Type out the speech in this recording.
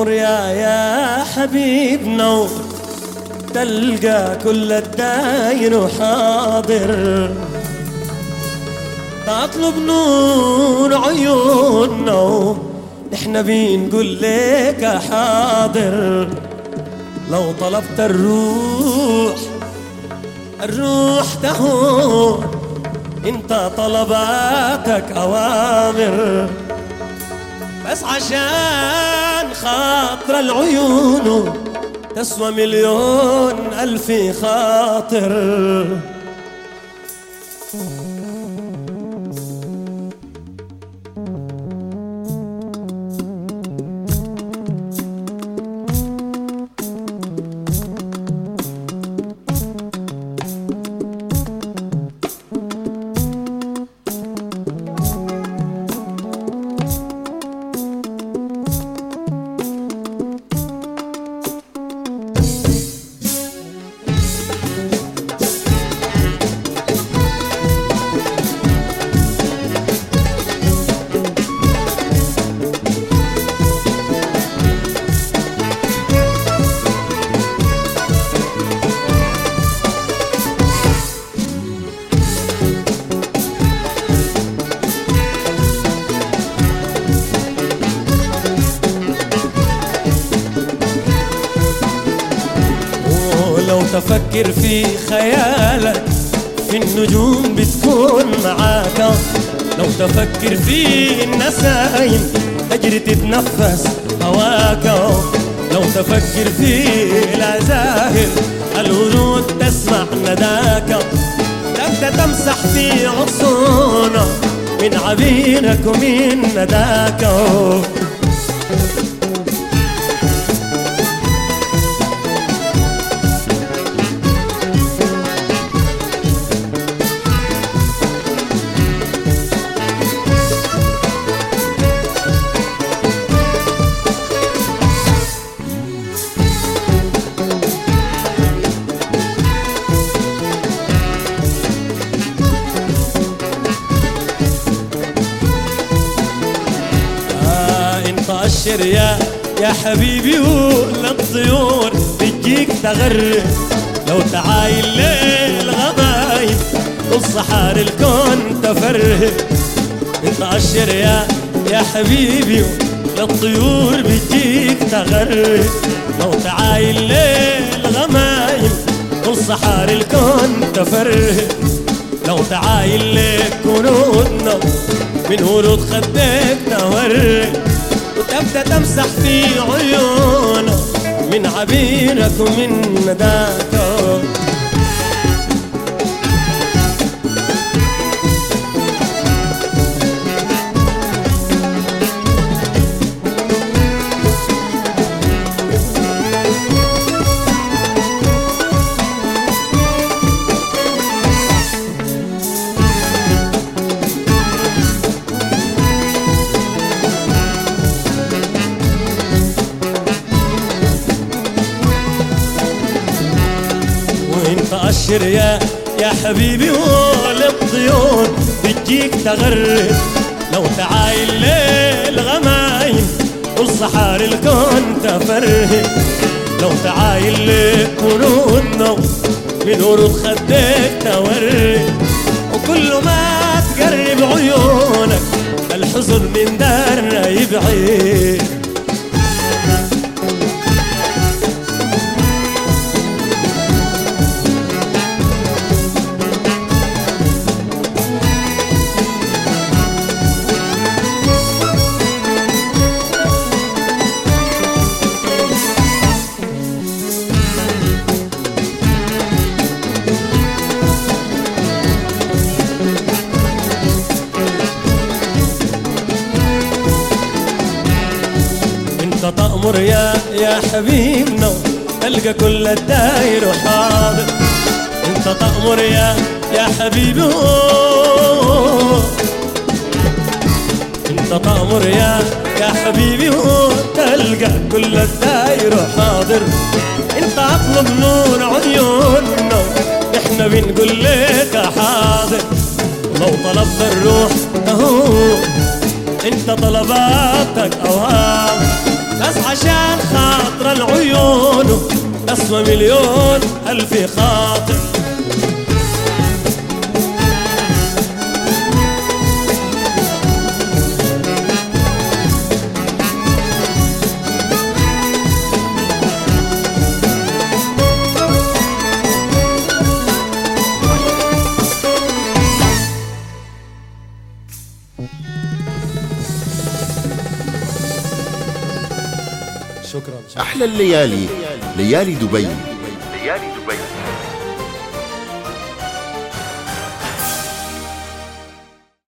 تأمر يا يا حبيبنا تلقى كل الداير حاضر تطلب نور عيوننا نحن بنقول لك حاضر لو طلبت الروح الروح تهون انت طلباتك اوامر بس عشان خاطر العيون تسوى مليون ألف خاطر ولو تفكر في خيالك في النجوم بتكون معاك لو تفكر في النسايم تجري تتنفس هواك لو تفكر في العزاهر الورود تسمع نداك تبدا تمسح في غصونك من عبيرك ومن نداك آه انت الشر يا يا حبيبي وللطيور بتجيك تغرب لو تعايل ليل غبايب والصحار الكون تفرهب انت الشر يا يا حبيبي للطيور بتجيك تغرب لو تعايل ليل غمايم والصحار الكون تفرهب لو تعايل لك ورودنا من ورود خدك تورك وتبدا تمسح في عيونك من عبيرك ومن نداك وانت اشر يا يا حبيبي وللطيور بتجيك تغرب لو تعايل ليل غمايم والصحار الكون تفرهب لو تعايل لك ورودنا من ورود خدك تورب وكل ما تقرب عيونك الحزن من دارنا يبعد انت تأمر يا يا حبيبنا تلقى كل الداير حاضر انت تأمر يا يا حبيبي انت تأمر يا يا حبيبي تلقى كل الداير حاضر انت اطلب نور عيوننا احنا بنقول لك حاضر لو طلبت الروح اهو انت طلباتك اوهام بس عشان خاطر العيون أسوى مليون ألف خاطر شكرا, شكرا. أحلى الليالي ليالي دبي ليالي دبي